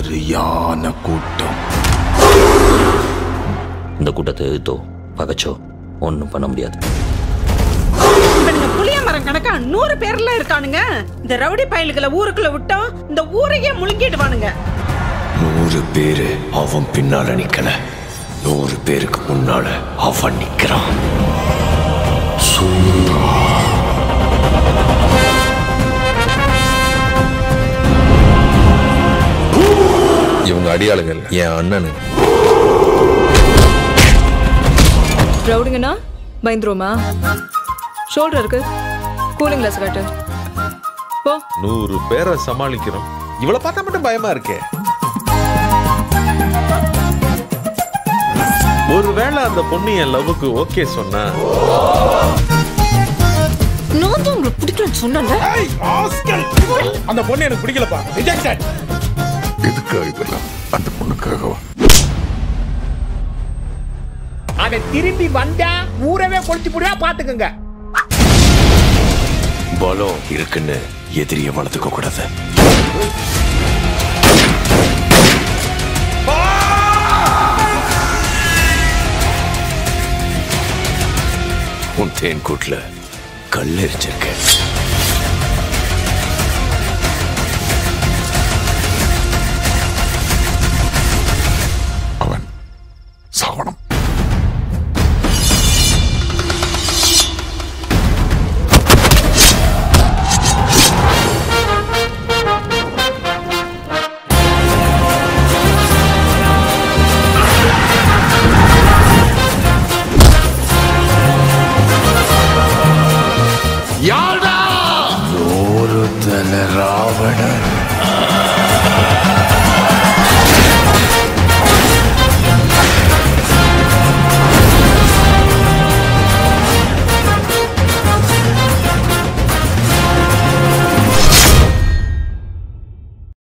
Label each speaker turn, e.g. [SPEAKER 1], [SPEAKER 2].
[SPEAKER 1] சரியான கூட்டம்
[SPEAKER 2] இந்த கூட்டத்தை எதிர்த்தோ பகச்சோ ஒன்றும் பண்ண முடியாது
[SPEAKER 3] இவனுங்க புளிய மரம் கணக்கா நூறு பேர்ல இருக்கானுங்க இந்த ரவுடி பயலுகளை ஊருக்குள்ள விட்டோம் இந்த ஊரையே முழுங்கிடுவானுங்க
[SPEAKER 1] நூறு பேரு அவன் பின்னால நிக்கல நூறு பேருக்கு முன்னால அவன் நிக்கிறான்
[SPEAKER 4] இவங்க அடியாளுகள் என் அண்ணனு
[SPEAKER 5] ரவுடிங்கண்ணா பயந்துருமா ஷோல்டர் இருக்கு கூலிங் கிளாஸ் காட்டு போ
[SPEAKER 4] நூறு பேரை சமாளிக்கிறோம் இவளை பார்த்தா மட்டும் பயமா இருக்கே ஒருவேளை அந்த பொண்ணு என் லவ்வுக்கு ஓகே சொன்னா
[SPEAKER 5] நான் தான் உங்களுக்கு பிடிக்கலன்னு சொன்னேன்ல
[SPEAKER 6] அந்த பொண்ணு எனக்கு பிடிக்கலப்பா ரிஜெக்டட்
[SPEAKER 7] எதுக்காக இதெல்லாம் அந்த பொண்ணுக்காகவா
[SPEAKER 6] அவன் திரும்பி வந்தா ஊரவே கொளுத்தி புடியா பாத்துக்கோங்க
[SPEAKER 1] பலம் இருக்குன்னு எதிரிய வளர்த்துக்க கூடாது உன் தேன் கூட்டுல கல் எரிச்சிருக்கேன்
[SPEAKER 7] அவன் சாவണം
[SPEAKER 1] நூறு தல ராவணன்